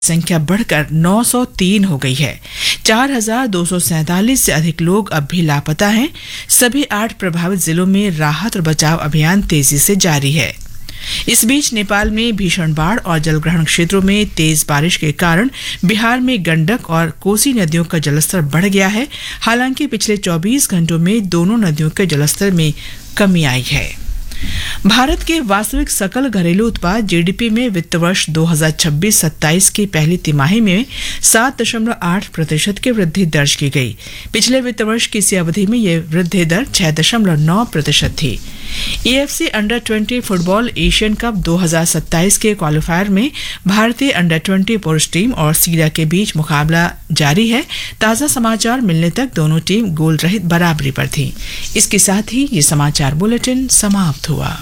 संख्या बढ़कर 903 हो गई है 4,247 से अधिक लोग अब भी लापता हैं सभी आठ प्रभावित जिलों में राहत और बचाव अभियान तेजी से जारी है इस बीच नेपाल में भीषण बाढ़ और जलग्रहण क्षेत्रों में तेज बारिश के कारण बिहार में गंडक और कोसी नदियों का जलस्तर बढ़ गया है हालांकि पिछले 24 घंटों में दोनों नदियों के जलस्तर में कमी आई है भारत के वास्तविक सकल घरेलू उत्पाद जीडीपी में वित्त वर्ष 2026-27 की पहली तिमाही में 7.8 प्रतिशत की वृद्धि दर्ज की गई पिछले वित्त वर्ष की इसी अवधि में यह वृद्धि दर 6.9 प्रतिशत थी AFC under 20 football Asian cup 2027 के क्वालिफायर में भारतीय अंडर 20 पुरुष टीम और सीरिया के बीच मुकाबला जारी है ताजा समाचार मिलने तक दोनों टीम गोल रहित बराबरी पर थी इसके साथ ही ये समाचार बुलेटिन समाप्त हुआ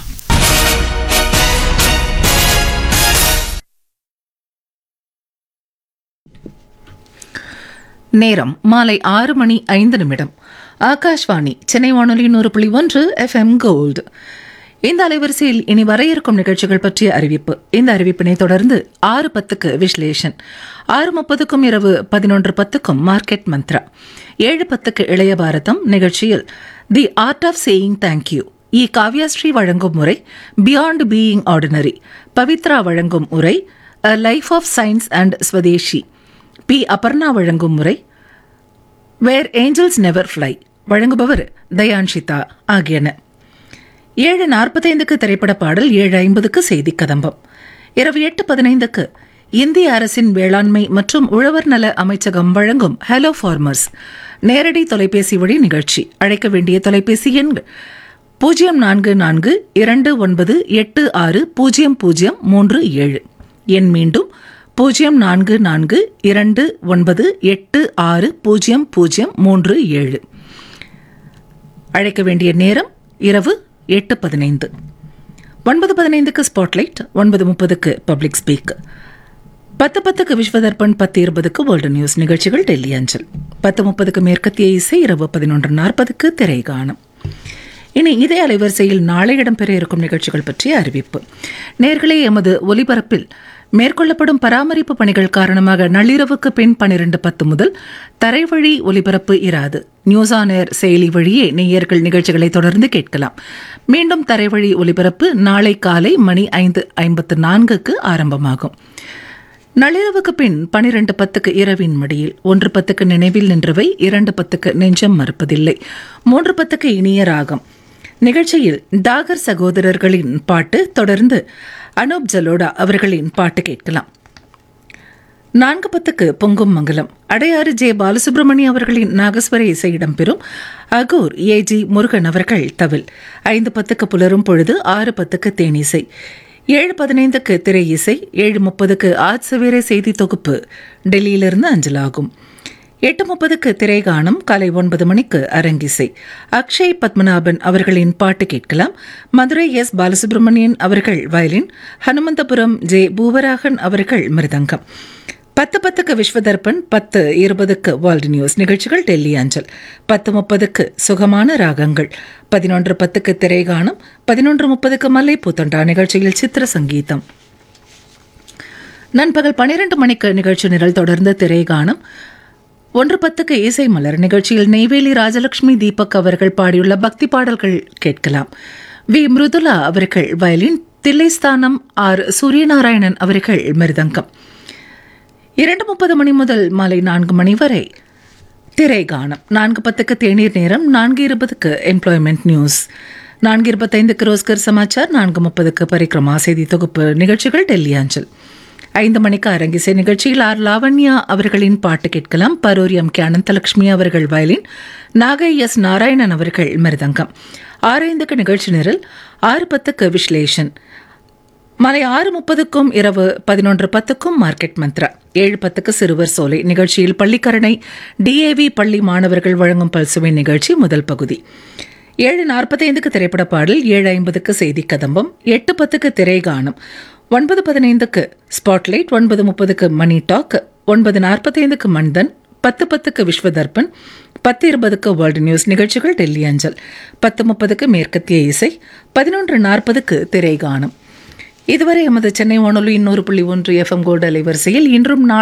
நேரம் மாலை ஆறு மணி ஐந்து நிமிடம் ஆகாஷ்வாணி சென்னை வானொலி நூறு புள்ளி ஒன்று எஃப்எம் கோல்டு இந்த அலைவரிசையில் இனி வர இருக்கும் நிகழ்ச்சிகள் பற்றிய அறிவிப்பு இந்த அறிவிப்பினை தொடர்ந்து ஆறு பத்துக்கு விஸ்லேஷன் ஆறு முப்பதுக்கும் இரவு பதினொன்று பத்துக்கும் மார்க்கெட் மந்த்ரா ஏழு பத்துக்கு இளைய பாரதம் நிகழ்ச்சியில் the art of saying thank you இ காவ்யாஸ்ரீ வழங்கும் முறை பியாண்ட் பீயிங் ஆர்டினரி பவித்ரா வழங்கும் உரை a life of science and Swadeshi P Aparna வழங்கும் முறை வேர் ஏஞ்சல்ஸ் நெவர் ஃப்ளை வழங்குபவர் தயான்ஷிதா ஆகியன ஏழு நாற்பத்தைந்துக்கு திரைப்பட பாடல் ஏழு ஐம்பதுக்கு செய்தி கதம்பம் இரவு எட்டு பதினைந்துக்கு இந்திய அரசின் வேளாண்மை மற்றும் உழவர் நல அமைச்சகம் வழங்கும் ஹலோ ஃபார்மர்ஸ் நேரடி தொலைபேசி வழி நிகழ்ச்சி அழைக்க வேண்டிய தொலைபேசி எண்கள் பூஜ்ஜியம் நான்கு நான்கு இரண்டு ஒன்பது எட்டு ஆறு பூஜ்ஜியம் பூஜ்ஜியம் மூன்று ஏழு எண் மீண்டும் பூஜ்ஜியம் நான்கு நான்கு இரண்டு ஒன்பது எட்டு ஆறு பூஜ்ஜியம் பூஜ்ஜியம் மூன்று ஏழு அழைக்க வேண்டிய நேரம் இரவு எட்டு பதினைந்து ஒன்பது பதினைந்துக்கு ஸ்பாட்லைட் ஒன்பது முப்பதுக்கு பப்ளிக் ஸ்பீக் பத்து பத்துக்கு விஸ்வதர்பன் பத்து இருபதுக்கு வேர்ல்டு நியூஸ் நிகழ்ச்சிகள் டெல்லி அஞ்சல் பத்து முப்பதுக்கு மேற்கத்திய இசை இரவு பதினொன்று நாற்பதுக்கு திரைகானம் இனி இதே அலைவரிசையில் நாளை இடம்பெற இருக்கும் நிகழ்ச்சிகள் பற்றிய அறிவிப்பு நேர்களே எமது ஒலிபரப்பில் மேற்கொள்ளப்படும் பராமரிப்பு பணிகள் காரணமாக நள்ளிரவுக்கு பின் பனிரெண்டு பத்து முதல் தரைவழி ஒலிபரப்பு இராது நியூஸ் ஆன் ஏர் செயலி வழியே நேயர்கள் நிகழ்ச்சிகளை தொடர்ந்து கேட்கலாம் மீண்டும் தரைவழி ஒலிபரப்பு நாளை காலை மணி ஐந்து ஐம்பத்து நான்குக்கு ஆரம்பமாகும் நள்ளிரவுக்கு பின் பனிரெண்டு பத்துக்கு இரவின் மடியில் ஒன்று பத்துக்கு நினைவில் நின்றவை இரண்டு பத்துக்கு நெஞ்சம் மறுப்பதில்லை மூன்று பத்துக்கு இனிய ராகம் நிகழ்ச்சியில் டாகர் சகோதரர்களின் பாட்டு தொடர்ந்து அனூப் ஜலோடா அவர்களின் பாட்டு கேட்கலாம் நான்கு பத்துக்கு பொங்கும் மங்கலம் அடையாறு ஜே பாலசுப்ரமணி அவர்களின் நாகஸ்வர இசை இடம்பெறும் அகூர் ஏ ஜி முருகன் அவர்கள் தவில் ஐந்து பத்துக்கு புலரும் பொழுது ஆறு பத்துக்கு தேனிசை ஏழு பதினைந்துக்கு திரை இசை ஏழு முப்பதுக்கு ஆஜ் சவேரே செய்தி தொகுப்பு டெல்லியிலிருந்து அஞ்சலாகும் எட்டு முப்பதுக்கு திரைகானம் காலை ஒன்பது மணிக்கு அரங்கிசை அக்ஷய் பத்மநாபன் அவர்களின் பாட்டு கேட்கலாம் மதுரை எஸ் பாலசுப்ரமணியன் அவர்கள் வயலின் ஹனுமந்தபுரம் ஜே பூவராகன் அவர்கள் மிருதங்கம் பத்து பத்துக்கு விஸ்வதர்பன் பத்து இருபதுக்கு வேர்ல்டு நியூஸ் நிகழ்ச்சிகள் டெல்லி அஞ்சல் பத்து முப்பதுக்கு சுகமான ராகங்கள் பதினொன்று பத்துக்கு திரைகானம் பதினொன்று முப்பதுக்கு மல்லை பூத்தொண்டா நிகழ்ச்சியில் சித்திர சங்கீதம் நண்பகல் பனிரெண்டு மணிக்கு நிகழ்ச்சி நிரல் தொடர்ந்து திரைகானம் ஒன்று பத்துக்கு இசை மலர் நிகழ்ச்சியில் நெய்வேலி ராஜலட்சுமி தீபக் அவர்கள் பாடியுள்ள பக்தி பாடல்கள் கேட்கலாம் வி மிருதுலா அவர்கள் வயலின் தில்லைஸ்தானம் ஆர் சூரியநாராயணன் அவர்கள் மிருதங்கம் இரண்டு முப்பது மணி முதல் மாலை நான்கு மணி வரை திரைகானம் நான்கு பத்துக்கு தேநீர் நேரம் நான்கு இருபதுக்கு எம்ப்ளாய்மெண்ட் நியூஸ் நான்கு இருபத்தைந்துக்கு ரோஸ்கர் சமாச்சார் நான்கு முப்பதுக்கு பரிக்ரமா செய்தி தொகுப்பு நிகழ்ச்சிகள் டெல்லி அஞ்சல் ஐந்து மணிக்கு அரங்கிசை நிகழ்ச்சியில் ஆர் லாவண்யா அவர்களின் பாட்டு கேட்கலாம் பரூர் எம் கே அனந்தலட்சுமி அவர்கள் வயலின் நாகை எஸ் நாராயணன் அவர்கள் மிருதங்கம் ஆறு ஐந்துக்கு நிகழ்ச்சி நிரல் ஆறு பத்துக்கு விஸ்லேஷன் மாலை ஆறு முப்பதுக்கும் இரவு பதினொன்று பத்துக்கும் மார்க்கெட் மந்த்ரா ஏழு பத்துக்கு சிறுவர் சோலை நிகழ்ச்சியில் பள்ளிக்கரணை டிஏவி பள்ளி மாணவர்கள் வழங்கும் பல்சுவை நிகழ்ச்சி முதல் பகுதி ஏழு நாற்பத்தைந்துக்கு திரைப்பட பாடல் ஏழு ஐம்பதுக்கு செய்தி கதம்பம் எட்டு பத்துக்கு திரைகானம் ஒன்பது பதினைந்துக்கு ஸ்பாட்லைட் ஒன்பது முப்பதுக்கு மணி டாக் ஒன்பது நாற்பத்தைந்துக்கு மன்தன் பத்து பத்துக்கு விஸ்வதர்பன் பத்து இருபதுக்கு வேர்ல்டு நியூஸ் நிகழ்ச்சிகள் டெல்லி அஞ்சல் பத்து முப்பதுக்கு மேற்கத்திய இசை பதினொன்று நாற்பதுக்கு திரைகானம் இதுவரை எமது சென்னை வானொலி இன்னொரு புள்ளி ஒன்று எஃப்எம் கோல்டு அலைவரிசையில் இன்றும் நாள்